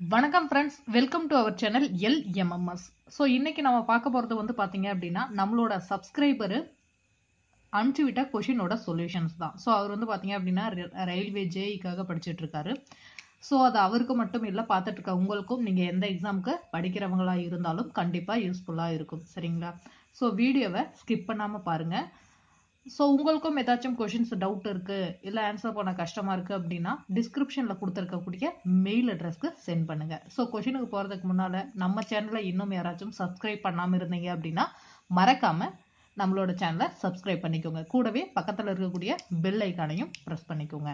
வணக்கம் friends welcome to our channel L MMS so இன்னைக்கு நம்ம பார்க்க போகிறது வந்து பார்த்தீங்க அப்படின்னா நம்மளோட சப்ஸ்கிரைபரு அனுப்பிச்சு விட்ட கொஷினோட சொல்யூஷன்ஸ் தான் ஸோ அவர் வந்து பார்த்தீங்க அப்படின்னா ரயில்வே ஜேஇக்காக படிச்சுட்டு இருக்காரு ஸோ அது அவருக்கு மட்டும் இல்லை பார்த்துட்டு இருக்க உங்களுக்கும் நீங்கள் எந்த எக்ஸாமுக்கு படிக்கிறவங்களா இருந்தாலும் கண்டிப்பாக யூஸ்ஃபுல்லாக இருக்கும் சரிங்களா ஸோ வீடியோவை ஸ்கிப் பண்ணாமல் பாருங்கள் ஸோ உங்களுக்கும் ஏதாச்சும் கொஷின்ஸ் டவுட் இருக்கு இல்லை ஆன்சர் பண்ண கஷ்டமா இருக்கு அப்படின்னா டிஸ்கிரிப்ஷன்ல கொடுத்துருக்கக்கூடிய மெயில் அட்ரஸ்க்கு சென்ட் பண்ணுங்க ஸோ கொஷினுக்கு போறதுக்கு முன்னால நம்ம சேனலை இன்னும் யாராச்சும் சப்ஸ்கிரைப் பண்ணாம இருந்தீங்க அப்படின்னா மறக்காம நம்மளோட சேனலை சப்ஸ்கிரைப் பண்ணிக்கோங்க கூடவே பக்கத்தில் இருக்கக்கூடிய பெல் ஐக்கானையும் ப்ரெஸ் பண்ணிக்கோங்க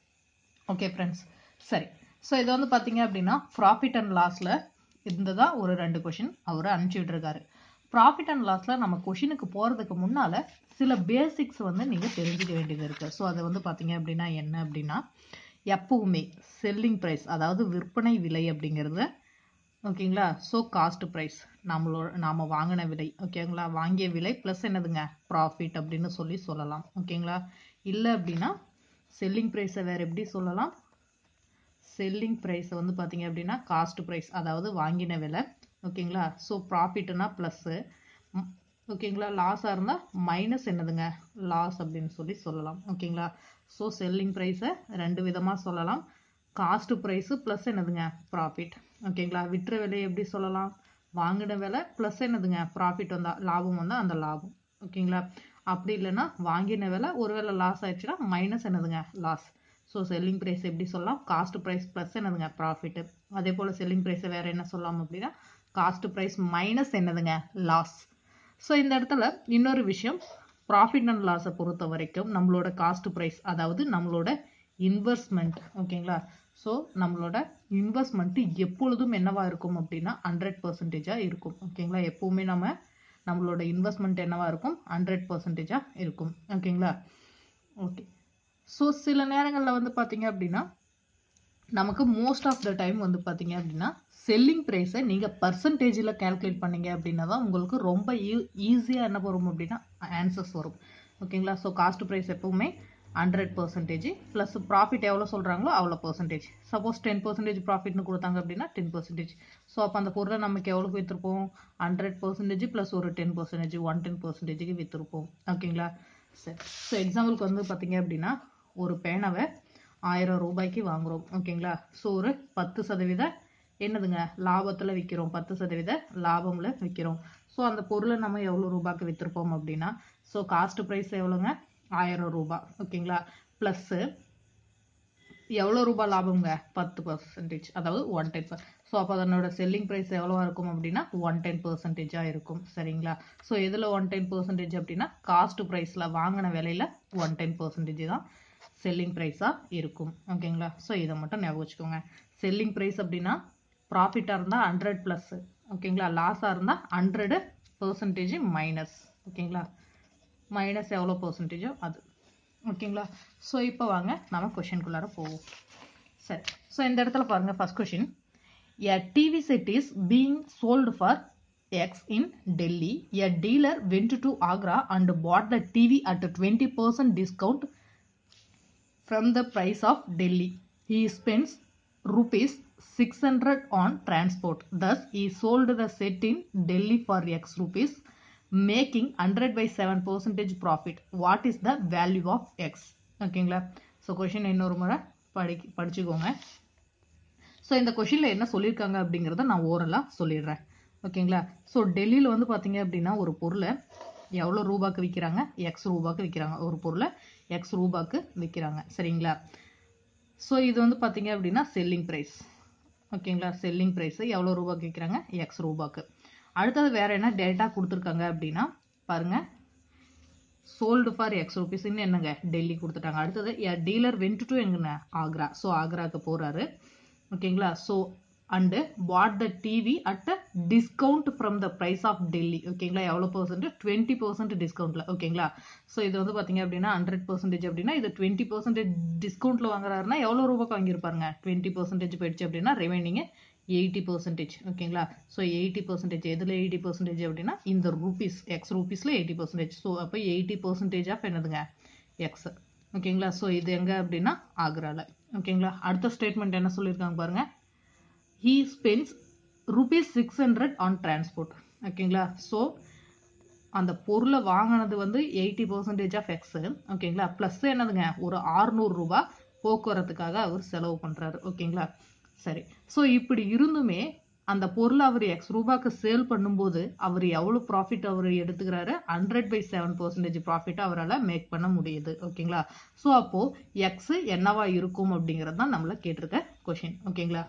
ஓகே ஃப்ரெண்ட்ஸ் சரி ஸோ இது வந்து பார்த்தீங்க அப்படின்னா ப்ராஃபிட் அண்ட் லாஸில் இருந்ததா ஒரு ரெண்டு கொஷின் அவர் அனுப்பிச்சி விட்டுருக்காரு ப்ராஃபிட் அண்ட் லாஸில் நம்ம கொஷினுக்கு போகிறதுக்கு முன்னால் சில பேசிக்ஸ் வந்து நீங்கள் தெரிஞ்சுக்க வேண்டியது இருக்குது ஸோ அதை வந்து பார்த்தீங்க அப்படின்னா என்ன அப்படின்னா எப்பவுமே செல்லிங் ப்ரைஸ் அதாவது விற்பனை விலை அப்படிங்கிறது ஓகேங்களா ஸோ காஸ்ட் ப்ரைஸ் நம்மளோட நாம் வாங்கின விலை ஓகேங்களா வாங்கிய விலை ப்ளஸ் என்னதுங்க ப்ராஃபிட் அப்படின்னு சொல்லி சொல்லலாம் ஓகேங்களா இல்லை அப்படின்னா செல்லிங் ப்ரைஸை வேறு எப்படி சொல்லலாம் செல்லிங் ப்ரைஸை வந்து பார்த்தீங்க அப்படின்னா காஸ்ட் ப்ரைஸ் அதாவது வாங்கின விலை ஓகேங்களா ஸோ ப்ராஃபிட்னா ப்ளஸ்ஸு ஓகேங்களா லாஸாக இருந்தால் மைனஸ் என்னதுங்க லாஸ் அப்படின்னு சொல்லி சொல்லலாம் ஓகேங்களா ஸோ செல்லிங் ப்ரைஸை ரெண்டு விதமாக சொல்லலாம் காஸ்ட் ப்ரைஸு ப்ளஸ் என்னதுங்க ப்ராஃபிட் ஓகேங்களா விற்ற விலையை எப்படி சொல்லலாம் வாங்கின விலை ப்ளஸ் என்னதுங்க ப்ராஃபிட் வந்தால் லாபம் வந்தால் அந்த லாபம் ஓகேங்களா அப்படி இல்லைன்னா வாங்கின விலை ஒருவேளை லாஸ் ஆயிடுச்சுன்னா மைனஸ் என்னதுங்க லாஸ் ஸோ செல்லிங் ப்ரைஸ் எப்படி சொல்லலாம் காஸ்ட் ப்ரைஸ் ப்ளஸ் என்னதுங்க ப்ராஃபிட்டு அதே போல் செல்லிங் ப்ரைஸை வேறு என்ன சொல்லலாம் அப்படின்னா காஸ்ட் ப்ரைஸ் மைனஸ் என்னதுங்க லாஸ் ஸோ இந்த இடத்துல இன்னொரு விஷயம் ப்ராஃபிட் அண்ட் லாஸை பொறுத்த வரைக்கும் நம்மளோட காஸ்ட் ப்ரைஸ் அதாவது நம்மளோட இன்வெஸ்ட்மெண்ட் ஓகேங்களா ஸோ நம்மளோட இன்வெஸ்ட்மெண்ட் எப்பொழுதும் என்னவா இருக்கும் அப்படின்னா ஹண்ட்ரட் பர்சன்டேஜாக இருக்கும் ஓகேங்களா எப்பவுமே நம்ம நம்மளோட இன்வெஸ்ட்மெண்ட் என்னவா இருக்கும் ஹண்ட்ரட் பர்சன்டேஜாக இருக்கும் ஓகேங்களா ஓகே ஸோ சில நேரங்களில் வந்து பார்த்தீங்க அப்படின்னா நமக்கு மோஸ்ட் ஆஃப் த டைம் வந்து பார்த்தீங்க அப்படின்னா செல்லிங் ப்ரைஸை நீங்கள் பர்சன்டேஜில் கேல்குலேட் பண்ணீங்க அப்படின்னா தான் உங்களுக்கு ரொம்ப ஈஸியாக என்ன வரும் அப்படின்னா ஆன்சர்ஸ் வரும் ஓகேங்களா ஸோ காஸ்ட் ப்ரைஸ் எப்பவுமே ஹண்ட்ரட் பர்சன்டேஜ் ப்ளஸ் ப்ராஃபிட் எவ்வளோ சொல்கிறாங்களோ அவ்வளோ பர்சன்டேஜ் சப்போஸ் டென் பர்சன்டேஜ் ப்ராஃபிட்னு கொடுத்தாங்க அப்படின்னா டென் பர்சன்டேஜ் ஸோ அப்போ அந்த பொருளை நமக்கு எவ்வளோக்கு விற்றுருப்போம் ஹண்ட்ரட் பர்சன்டேஜ் ப்ளஸ் ஒரு டென் பர்சன்டேஜ் ஒன் டென் பர்சன்டேஜுக்கு விற்றுருப்போம் ஓகேங்களா சரி ஸோ எக்ஸாம்பிளுக்கு வந்து பார்த்தீங்க அப்படின்னா ஒரு பேனாவை ஆயிரம் ரூபாய்க்கு வாங்குறோம் ஓகேங்களா ஸோ ஒரு பத்து சதவீத என்னதுங்க லாபத்தில் விற்கிறோம் பத்து சதவீத லாபமில் விற்கிறோம் ஸோ அந்த பொருளை நம்ம எவ்வளோ ரூபாய்க்கு விற்றுருப்போம் அப்படின்னா ஸோ காஸ்ட் ப்ரைஸ் எவ்வளோங்க ஆயிரம் ரூபாய் ஓகேங்களா ப்ளஸ்ஸு எவ்வளோ ரூபாய் லாபம்ங்க பத்து பர்சன்டேஜ் அதாவது ஒன் டென் ஸோ அப்போ அதனோட செல்லிங் ப்ரைஸ் எவ்வளோவா இருக்கும் அப்படின்னா ஒன் டென் பர்சன்டேஜாக இருக்கும் சரிங்களா ஸோ எதில் ஒன் டென் பர்சன்டேஜ் அப்படின்னா காஸ்ட் ப்ரைஸில் வாங்கின விலையில் ஒன் டென் பர்சன்டேஜ் தான் செல்லிங் ப்ரைஸாக இருக்கும் ஓகேங்களா ஸோ இதை மட்டும் ஞாபகம் வச்சுக்கோங்க செல்லிங் ப்ரைஸ் அப்படின்னா ப்ராஃபிட்டாக இருந்தால் ஹண்ட்ரட் ப்ளஸ் ஓகேங்களா லாஸாக இருந்தால் ஹண்ட்ரடு பர்சன்டேஜ் மைனஸ் ஓகேங்களா மைனஸ் எவ்வளோ பர்சன்டேஜோ அது ஓகேங்களா ஸோ இப்போ வாங்க நம்ம கொஷின்குள்ளார போவோம் சரி ஸோ இந்த இடத்துல பாருங்கள் first question a TV set is being sold for X in Delhi a dealer went to Agra and bought the TV at twenty percent discount from the price of Delhi. He spends rupees 600 on transport. Thus, he sold the set in Delhi for X rupees, making 100 by 7 percentage profit. What is the value of X? ஓகேங்களா so question இன்னொரு முறை படி படிச்சுக்கோங்க so இந்த கொஷினில் என்ன சொல்லியிருக்காங்க அப்படிங்கிறத நான் ஓரலாக சொல்லிடுறேன் ஓகேங்களா ஸோ டெல்லியில் வந்து பார்த்தீங்க அப்படின்னா ஒரு பொருளை எவ்வளோ ரூபாய்க்கு விற்கிறாங்க எக்ஸ் ரூபாய்க்கு விற்கிறாங்க ஒரு பொருளை எக்ஸ் ரூபாய்க்கு விற்கிறாங்க சரிங்களா ஸோ இது வந்து பார்த்தீங்க அப்படின்னா செல்லிங் ப்ரைஸ் ஓகேங்களா செல்லிங் ப்ரைஸு எவ்வளோ ரூபாய்க்கு விற்கிறாங்க எக்ஸ் ரூபாய்க்கு அடுத்தது வேற என்ன டேட்டா கொடுத்துருக்காங்க அப்படின்னா பாருங்க சோல்டு ஃபார் எக்ஸ் ருபீஸ்ன்னு என்னங்க டெல்லி கொடுத்துட்டாங்க அடுத்தது டீலர் வென்ட் டு எங்கண்ண ஆக்ரா ஸோ ஆக்ராக்கு போகிறாரு ஓகேங்களா so and bought the TV at a discount from the price of Delhi ஓகேங்களா எவ்வளோ பர்சன்ட் டுவெண்ட்டி பர்சன்ட் டிஸ்கவுண்ட்டில் ஓகேங்களா ஸோ இது வந்து பார்த்தீங்க அப்படின்னா ஹண்ட்ரட் பர்சன்டேஜ் அப்படின்னா இது டுவெண்ட்டி பர்சன்டேஜ் டிஸ்கவுண்ட்டில் வாங்குறாருன்னா எவ்வளோ ரூபாய்க்கு வாங்கியிருப்பாருங்க டுவெண்ட்டி பர்சன்டேஜ் போயிடுச்சு அப்படின்னா ரிமைனிங்கு எயிட்டி பர்சன்டேஜ் ஓகேங்களா ஸோ எயிட்டி பர்சன்டேஜ் எதில் எயிட்டி பர்சன்டேஜ் அப்படின்னா இந்த ரூபீஸ் எக்ஸ் ரூபீஸில் எயிட்டி பர்சன்டேஜ் ஸோ அப்போ எயிட்டி பர்சன்டேஜ் ஆஃப் என்னதுங்க எக்ஸ் ஓகேங்களா ஸோ இது எங்கே அப்படின்னா ஆக்ராவில் ஓகேங்களா அடுத்த ஸ்டேட்மெண்ட் என்ன சொல்லியிருக்காங்க பாருங்கள் he spends rupees six hundred on transport ஓகேங்களா ஸோ அந்த பொருளை வாங்கினது வந்து எயிட்டி பர்சன்டேஜ் ஆஃப் எக்ஸ் ஓகேங்களா ப்ளஸ் என்னதுங்க ஒரு ஆறுநூறு ரூபாய் போக்குவரத்துக்காக அவர் செலவு பண்ணுறாரு ஓகேங்களா சரி ஸோ இப்படி இருந்துமே அந்த பொருளை அவர் எக்ஸ் ரூபாய்க்கு சேல் பண்ணும்போது அவர் எவ்வளோ ப்ராஃபிட் அவர் எடுத்துக்கிறாரு hundred by seven percentage profit அவரால் மேக் பண்ண முடியுது ஓகேங்களா ஸோ அப்போது எக்ஸ் என்னவா இருக்கும் அப்படிங்கிறது தான் நம்மள கேட்டிருக்க கொஷின் ஓகேங்களா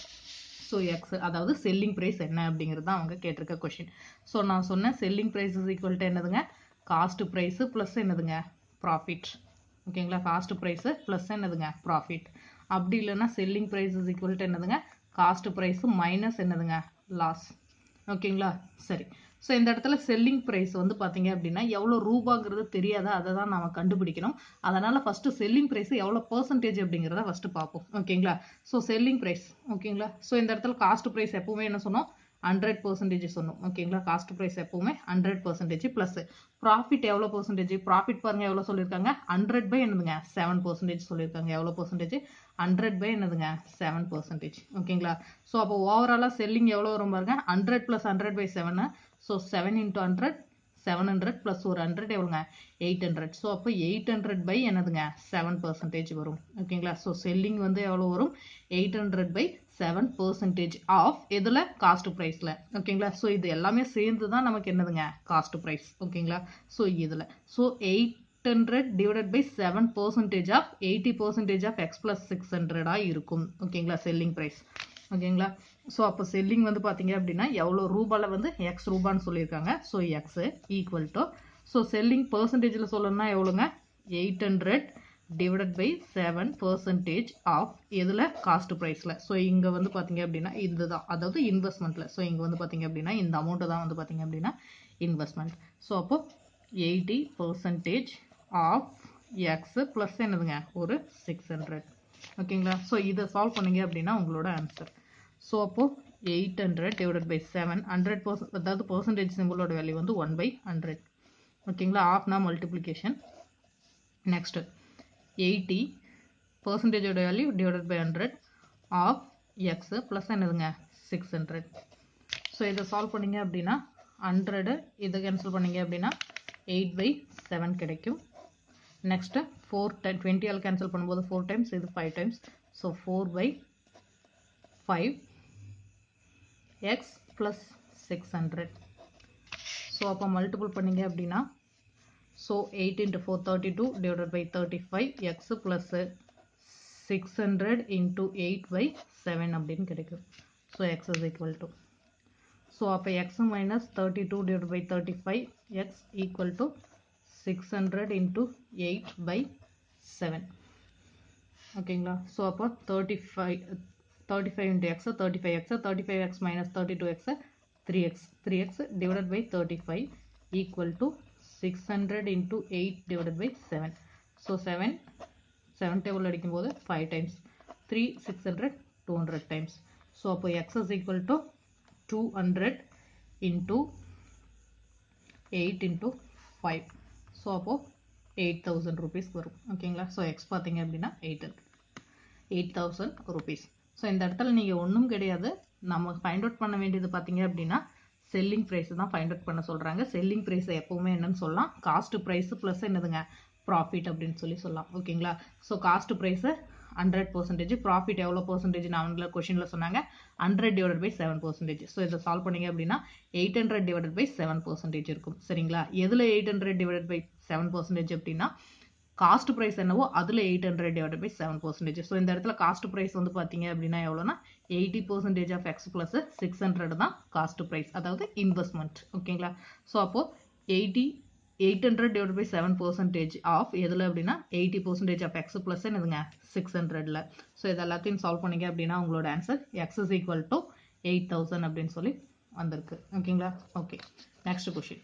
ஸோ எக்ஸ் அதாவது செல்லிங் ப்ரைஸ் என்ன அப்படிங்கிறது தான் அவங்க கேட்டிருக்க கொஷின் ஸோ நான் சொன்னேன் selling price is equal to என்னதுங்க காஸ்ட் ப்ரைஸு ப்ளஸ் என்னதுங்க ப்ராஃபிட் ஓகேங்களா காஸ்ட் ப்ரைஸு ப்ளஸ் என்னதுங்க ப்ராஃபிட் அப்படி இல்லைன்னா selling price is equal to என்னதுங்க காஸ்ட் ப்ரைஸு மைனஸ் என்னதுங்க லாஸ் ஓகேங்களா சரி ஸோ இந்த இடத்துல செல்லிங் ப்ரைஸ் வந்து பார்த்தீங்க அப்படின்னா எவ்வளோ ரூபாங்கிறது தெரியாதா அதை தான் நம்ம கண்டுபிடிக்கணும் அதனால் ஃபஸ்ட்டு செல்லிங் ப்ரைஸ் எவ்வளோ பர்சன்டேஜ் அப்படிங்கிறத ஃபஸ்ட்டு பார்ப்போம் ஓகேங்களா ஸோ செல்லிங் ப்ரைஸ் ஓகேங்களா ஸோ இந்த இடத்துல காஸ்ட் ப்ரைஸ் எப்பவுமே என்ன சொன்னோம் ஹண்ட்ரட் பர்சன்டேஜ் சொன்னோம் ஓகேங்களா காஸ்ட் ப்ரைஸ் எப்பவுமே ஹண்ட்ரட் பர்சன்டேஜ் ப்ளஸ் ப்ராஃபிட் எவ்வளோ பர்சன்டேஜ் ப்ராஃபிட் பாருங்க எவ்வளோ சொல்லியிருக்காங்க ஹண்ட்ரட் பை என்னதுங்க செவன் பர்சன்டேஜ் சொல்லியிருக்காங்க எவ்வளோ பர்சன்டேஜ் ஹண்ட்ரட் பை என்னதுங்க செவன் பர்சன்டேஜ் ஓகேங்களா ஸோ அப்போ ஓவராலாக செல்லிங் எவ்வளோ வரும் பாருங்க hundred plus hundred by seven so seven into hundred seven hundred plus ஒரு ஹண்ட்ரட் எவ்வளோங்க எயிட் ஹண்ட்ரட் ஸோ அப்போ எயிட் ஹண்ட்ரட் பை என்னதுங்க செவன் பர்சன்டேஜ் வரும் ஓகேங்களா ஸோ செல்லிங் வந்து எவ்வளோ வரும் eight hundred by seven percentage of எதில் காஸ்ட் ப்ரைஸில் ஓகேங்களா ஸோ இது எல்லாமே சேர்ந்து தான் நமக்கு என்னதுங்க காஸ்ட் ப்ரைஸ் ஓகேங்களா ஸோ இதில் so eight hundred divided by seven percentage of eighty percentage of x plus six ஹண்ட்ரடாக இருக்கும் ஓகேங்களா செல்லிங் ப்ரைஸ் ஓகேங்களா ஸோ அப்போ செல்லிங் வந்து பார்த்தீங்க அப்படின்னா எவ்வளோ ரூபாயில் வந்து எக்ஸ் ரூபான்னு சொல்லியிருக்காங்க so x equal to so selling பர்சன்டேஜில் சொல்லணும்னா எவ்வளோங்க eight hundred divided by seven percentage of எதில் காஸ்ட் ப்ரைஸில் ஸோ இங்கே வந்து பார்த்தீங்க அப்படின்னா இதுதான் அதாவது இன்வெஸ்ட்மெண்ட்டில் ஸோ இங்கே வந்து பார்த்தீங்க அப்படின்னா இந்த அமௌண்ட்டு தான் வந்து பார்த்தீங்க அப்படின்னா இன்வெஸ்ட்மெண்ட் ஸோ அப்போ eighty percentage of x plus என்னதுங்க ஒரு சிக்ஸ் ஹண்ட்ரட் ஓகேங்களா ஸோ இதை சால்வ் பண்ணீங்க அப்படின்னா உங்களோட ஆன்சர் ஸோ அப்போது eight hundred divided by seven hundred percent அதாவது பர்சன்டேஜ் சிம்பிளோட வேல்யூ வந்து ஒன் பை ஹண்ட்ரட் ஓகேங்களா ஆஃப்னா மல்டிப்ளிகேஷன் நெக்ஸ்ட்டு எயிட்டி பர்சன்டேஜோட value divided by hundred of x plus என்னதுங்க சிக்ஸ் ஹண்ட்ரட் ஸோ இதை சால்வ் பண்ணீங்க அப்படின்னா ஹண்ட்ரடு இதை கேன்சல் பண்ணீங்க அப்படின்னா எயிட் பை செவன் கிடைக்கும் நெக்ஸ்ட்டு ஃபோர் டைம் டுவெண்ட்டியால் கேன்சல் பண்ணும்போது ஃபோர் டைம்ஸ் இது five times so four by five x plus six hundred so அப்போ மல்டிபிள் பண்ணீங்க அப்படின்னா so eight into four thirty two divided by thirty five x plus six hundred into eight by seven அப்படின்னு கிடைக்கும் so x is equal to so அப்போ x minus thirty two divide by thirty five x equal to six hundred into eight by seven ஓகேங்களா so அப்போ thirty five thirty five into x thirty five x thirty five x minus thirty two x three x three x divided by thirty five equal to six hundred into eight divided by seven so seven seven table அடிக்கும்போது five times three six hundred two hundred times so அப்போ x is equal to two hundred into eight into five so அப்போது eight thousand rupees வரும் ஓகேங்களா so x பார்த்தீங்க அப்படின்னா eight hundred eight thousand rupees so இந்த இடத்துல நீங்கள் ஒன்றும் கிடையாது நம்ம ஃபைண்ட் அவுட் பண்ண வேண்டியது பார்த்தீங்க அப்படின்னா செல்லிங் ப்ரைஸ் தான் ஃபைண்ட் அவுட் பண்ண சொல்கிறாங்க செல்லிங் ப்ரைஸை எப்போவுமே என்னன்னு சொல்லலாம் காஸ்ட் ப்ரைஸ் ப்ளஸ் என்னதுங்க ப்ராஃபிட் அப்படின்னு சொல்லி சொல்லலாம் ஓகேங்களா so cost price hundred percentage profit எவ்வளோ பர்சன்டேஜ் நான் அவங்கள கொஷினில் சொன்னாங்க hundred divide by seven percentage so இதை சால்வ் பண்ணீங்க அப்படின்னா eight hundred divide by seven percentage இருக்கும் சரிங்களா எதில் eight hundred divide by seven percentage அப்படின்னா காஸ்ட் ப்ரைஸ் என்னவோ அதில் eight hundred divide by seven percentage so இந்த இடத்துல காஸ்ட் ப்ரைஸ் வந்து பார்த்தீங்க அப்படின்னா எவ்வளோனா eighty percentage of x plus six hundred தான் காஸ்ட் ப்ரைஸ் அதாவது இன்வெஸ்ட்மெண்ட் ஓகேங்களா ஸோ அப்போது eighty eight hundred divide by seven percentage of எதில் அப்படின்னா eighty percentage of x plus என்னதுங்க சிக்ஸ் ஹண்ட்ரடில் ஸோ இது எல்லாத்தையும் சால்வ் பண்ணிங்க அப்படின்னா உங்களோட answer x is equal to eight thousand அப்படின்னு சொல்லி வந்திருக்கு ஓகேங்களா ஓகே நெக்ஸ்ட் கொஷின்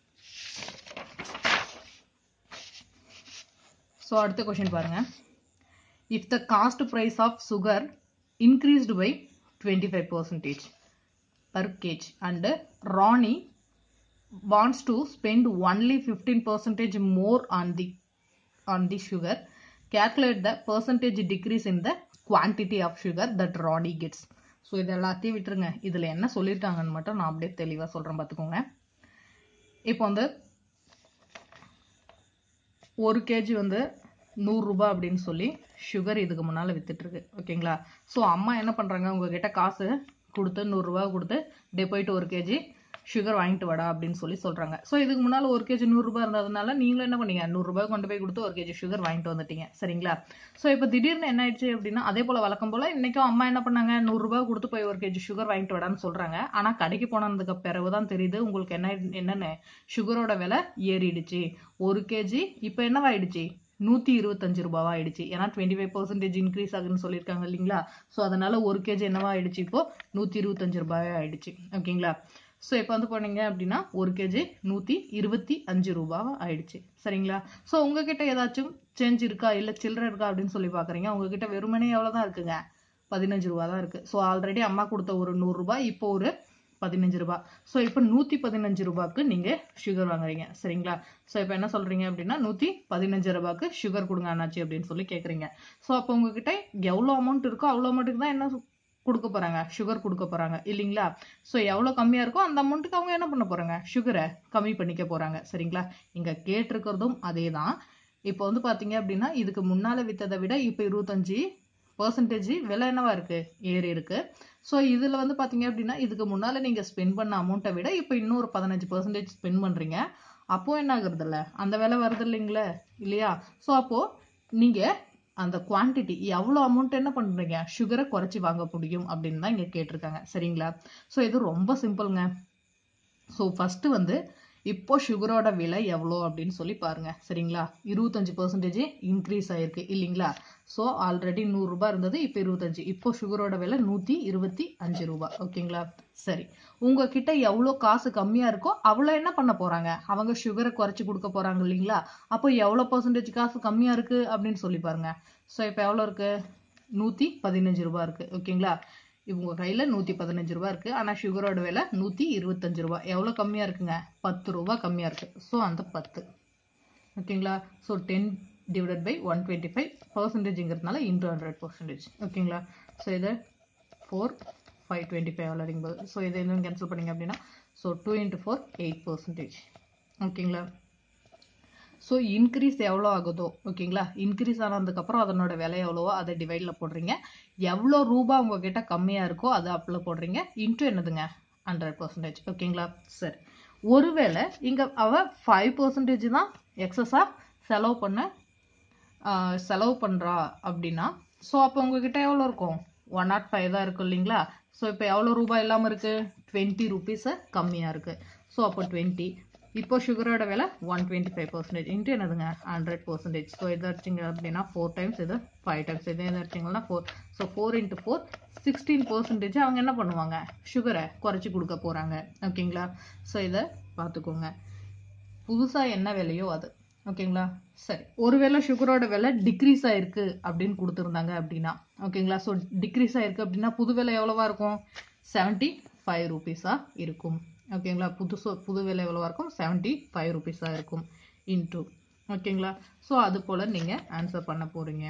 ஸோ அடுத்த கொஷின் பாருங்க if the cost price of sugar increased by twenty five percentage per kg and Rani wants to spend only 15% more on the on the sugar calculate the percentage decrease in the quantity of sugar that Ronnie gets so இது எல்லாத்தையும் விட்டுருங்க இதில் என்ன சொல்லியிருக்காங்கன்னு மட்டும் நான் அப்படியே தெளிவாக சொல்கிறேன் பார்த்துக்கோங்க இப்போ வந்து ஒரு கேஜி வந்து நூறுரூபா அப்படின்னு சொல்லி சுகர் இதுக்கு முன்னால் வித்துட்ருக்கு ஓகேங்களா ஸோ அம்மா என்ன பண்ணுறாங்க உங்ககிட்ட காசு கொடுத்து நூறுரூவா கொடுத்து டே போயிட்டு ஒரு கேஜி சுகர் வாங்கிட்டு வாடா அப்படின்னு சொல்லி சொல்கிறாங்க ஸோ இதுக்கு முன்னால் ஒரு கேஜி நூறுரூபா இருந்ததுனால நீங்களும் என்ன பண்ணீங்க நூறுரூபா கொண்டு போய் கொடுத்து ஒரு கேஜி சுகர் வாங்கிட்டு வந்துட்டீங்க சரிங்களா ஸோ இப்போ திடீர்னு என்ன ஆயிடுச்சு அப்படின்னா அதே போல் வழக்கம் போல் இன்றைக்கும் அம்மா என்ன பண்ணாங்க நூறுரூபா கொடுத்து போய் ஒரு கேஜி சுகர் வாங்கிட்டு வாடான்னு சொல்கிறாங்க ஆனால் கடைக்கு போனதுக்கு பிறகு தான் தெரியுது உங்களுக்கு என்ன என்னென்னு சுகரோட விலை ஏறிடுச்சு ஒரு கேஜி இப்போ என்னவாயிடுச்சு நூற்றி இருபத்தஞ்சு ரூபாவா ஆயிடுச்சு ஏன்னா டுவெண்ட்டி ஃபைவ் பர்சன்டேஜ் இன்க்ரீஸ் ஆகுன்னு சொல்லியிருக்காங்க இல்லைங்களா ஸோ அதனால ஒரு கேஜி என்னவா ஆயிடுச்சு இப்போ நூற்றி இருபத்தஞ்சு ரூபாயே ஆயிடுச்சு ஓகேங்களா ஸோ இப்போ வந்து போனீங்க அப்படின்னா ஒரு கேஜி நூற்றி இருபத்தி அஞ்சு ரூபாவா ஆயிடுச்சு சரிங்களா ஸோ உங்ககிட்ட ஏதாச்சும் சேஞ்ச் இருக்கா இல்லை சில்லறை இருக்கா அப்படின்னு சொல்லி பார்க்குறீங்க உங்ககிட்ட வெறுமனே எவ்வளோ தான் இருக்குங்க பதினஞ்சு ரூபா தான் இருக்குது ஸோ ஆல்ரெடி அம்மா கொடுத்த ஒரு நூறுரூபா இப்போ ஒரு பதினஞ்சு ரூபா ஸோ இப்போ நூற்றி பதினஞ்சு ரூபாய்க்கு நீங்கள் சுகர் வாங்குறீங்க சரிங்களா ஸோ இப்போ என்ன சொல்கிறீங்க அப்படின்னா நூற்றி பதினஞ்சு ரூபாய்க்கு சுகர் கொடுங்க அண்ணாச்சி அப்படின்னு சொல்லி கேட்குறீங்க ஸோ அப்போ உங்ககிட்ட எவ்வளோ அமௌண்ட் இருக்கோ அவ்வளோ அமௌண்ட்டுக்கு தான் என்ன கொடுக்க போகிறாங்க சுகர் கொடுக்க போகிறாங்க இல்லைங்களா ஸோ எவ்வளோ கம்மியாக இருக்கோ அந்த அமௌண்ட்டுக்கு அவங்க என்ன பண்ண போகிறாங்க சுகரை கம்மி பண்ணிக்க போகிறாங்க சரிங்களா இங்கே கேட்டிருக்கிறதும் அதே தான் இப்போ வந்து பார்த்தீங்க அப்படின்னா இதுக்கு முன்னால் விற்றதை விட இப்போ இருபத்தஞ்சி பர்சன்டேஜ் விலை என்னவா இருக்கு ஏறி இருக்கு ஸோ இதில் வந்து பார்த்தீங்க அப்படின்னா இதுக்கு முன்னால் நீங்கள் ஸ்பெண்ட் பண்ண அமௌண்ட்டை விட இப்போ இன்னொரு பதினஞ்சு பர்சன்டேஜ் ஸ்பெண்ட் பண்ணுறீங்க அப்போ என்ன ஆகுறது இல்ல அந்த விலை வருது இல்லைங்களே இல்லையா ஸோ அப்போ நீங்கள் அந்த குவான்டிட்டி எவ்வளோ அமௌண்ட் என்ன பண்ணுறீங்க சுகரை குறைச்சி வாங்க முடியும் அப்படின்னு தான் இங்கே கேட்டிருக்காங்க சரிங்களா ஸோ இது ரொம்ப சிம்பிள்ங்க ஸோ ஃபஸ்ட்டு வந்து இப்போ சுகரோட விலை எவ்வளோ அப்படின்னு சொல்லி பாருங்க சரிங்களா இருபத்தஞ்சு பர்சன்டேஜ் இன்க்ரீஸ் ஆயிருக்கு இல்லைங்களா ஸோ ஆல்ரெடி நூறுரூபா இருந்தது இப்போ இருபத்தஞ்சு இப்போ சுகரோட விலை நூற்றி இருபத்தி அஞ்சு ரூபா ஓகேங்களா சரி உங்ககிட்ட எவ்வளோ காசு கம்மியாக இருக்கோ அவ்வளோ என்ன பண்ண போகிறாங்க அவங்க சுகரை குறைச்சி கொடுக்க போகிறாங்க இல்லைங்களா அப்போ எவ்வளோ பர்சன்டேஜ் காசு கம்மியாக இருக்குது அப்படின்னு சொல்லி பாருங்க ஸோ இப்போ எவ்வளோ இருக்குது நூற்றி பதினஞ்சு ரூபா இருக்குது ஓகேங்களா இவங்க கையில் நூற்றி பதினஞ்சு ரூபா இருக்குது ஆனால் சுகரோட விலை நூற்றி இருபத்தஞ்சு ரூபா எவ்வளோ கம்மியாக இருக்குங்க பத்து ரூபா கம்மியாக இருக்குது ஸோ அந்த பத்து ஓகேங்களா so ten divided by one twenty five பர்சன்டேஜுங்கிறதுனால இன்டூ ஹண்ட்ரட் பர்சன்டேஜ் ஓகேங்களா ஸோ இதை ஃபோர் ஃபைவ் டுவெண்ட்டி ஃபைவ் அப்படிங்கும்போது ஸோ இதை இன்னும் கேன்சல் பண்ணிங்க அப்படின்னா so two into four eight percentage ஓகேங்களா ஸோ இன்க்ரீஸ் எவ்வளோ ஆகுதோ ஓகேங்களா இன்க்ரீஸ் ஆனதுக்கப்புறம் அதனோட விலை எவ்வளவோ அதை டிவைடில் போடுறீங்க எவ்வளோ ரூபா உங்ககிட்ட கம்மியாக இருக்கோ அதை அப்பில் போடுறீங்க இன்ட்டு என்னதுங்க ஹண்ட்ரட் பர்சன்டேஜ் ஓகேங்களா சரி ஒருவேளை இங்கே அவள் ஃபைவ் பர்சன்டேஜ் தான் எக்ஸஸாக செலவு பண்ண செலவு பண்ணுறா அப்படின்னா ஸோ அப்போ உங்ககிட்ட எவ்வளோ இருக்கும் ஒன் நாட் ஃபைவ் தான் இருக்கும் இல்லைங்களா ஸோ இப்போ எவ்வளோ ரூபாய் இல்லாமல் இருக்குது டுவெண்ட்டி ருபீஸை கம்மியாக இருக்குது ஸோ அப்போ டுவெண்ட்டி இப்போ சுகரோட விலை one twenty five percentage into என்னதுங்க ஹண்ட்ரட் பர்சன்டேஜ் ஸோ இதை அடிச்சிங்க அப்படின்னா ஃபோர் டைம்ஸ் இது ஃபைவ் டைம்ஸ் இது எதை அடிச்சிங்கன்னா four so four into four sixteen percentage அவங்க என்ன பண்ணுவாங்க சுகரை குறைச்சி கொடுக்க போகிறாங்க ஓகேங்களா ஸோ இதை பார்த்துக்கோங்க புதுசாக என்ன விலையோ அது ஓகேங்களா சரி ஒருவேளை சுகரோட விலை டிக்ரீஸ் ஆயிருக்கு அப்படின்னு கொடுத்துருந்தாங்க அப்படின்னா ஓகேங்களா ஸோ டிக்ரீஸ் ஆயிருக்கு அப்படின்னா புது விலை எவ்வளவா இருக்கும் செவன்ட்டி ஃபைவ் ருபீஸாக இருக்கும் ஓகேங்களா புதுசு புது விலை எவ்வளவா இருக்கும் செவன்ட்டி ஃபைவ் ருபீஸாக இருக்கும் இன்டூ ஓகேங்களா ஸோ அது போல் நீங்கள் ஆன்சர் பண்ண போகிறீங்க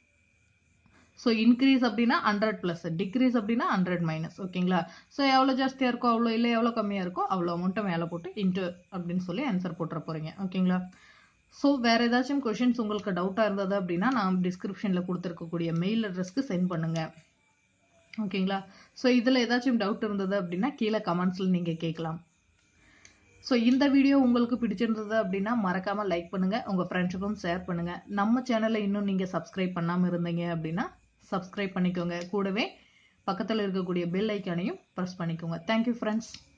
ஸோ இன்க்ரீஸ் அப்படின்னா ஹண்ட்ரட் ப்ளஸ் டிக்ரீஸ் அப்படின்னா ஹண்ட்ரட் மைனஸ் ஓகேங்களா ஸோ எவ்வளோ ஜாஸ்தியாக இருக்கோ அவ்வளோ இல்லை எவ்வளோ கம்மியாக இருக்கோ அவ்வளோ அமௌண்ட்டை மேலே போட்டு இன்ட்டு அப்படின்னு சொல்லி ஆன்சர் போட்டுற போகிறீங்க ஓகேங்களா ஸோ வேறு ஏதாச்சும் கொஷின்ஸ் உங்களுக்கு டவுட்டாக இருந்தது அப்படின்னா நான் டிஸ்கிரிப்ஷனில் கொடுத்துருக்கக்கூடிய மெயில் அட்ரஸ்க்கு சென்ட் பண்ணுங்கள் ஓகேங்களா ஸோ இதில் ஏதாச்சும் டவுட் இருந்தது அப்படின்னா கீழே கமெண்ட்ஸில் நீங்கள் கேட்கலாம் ஸோ இந்த வீடியோ உங்களுக்கு பிடிச்சிருந்தது அப்படின்னா மறக்காமல் லைக் பண்ணுங்கள் உங்கள் ஃப்ரெண்ட்ஸுக்கும் ஷேர் பண்ணுங்கள் நம்ம சேனலை இன்னும் நீங்கள் சப்ஸ்கிரைப் பண்ணாமல் இருந்தீங்க அப்படின்னா சப்ஸ்கிரைப் பண்ணிக்கோங்க கூடவே பக்கத்தில் இருக்கக்கூடிய பெல் ஐக்கானையும் ப்ரெஸ் பண்ணிக்கோங்க தேங்க்யூ ஃப்ரெண்ட்ஸ்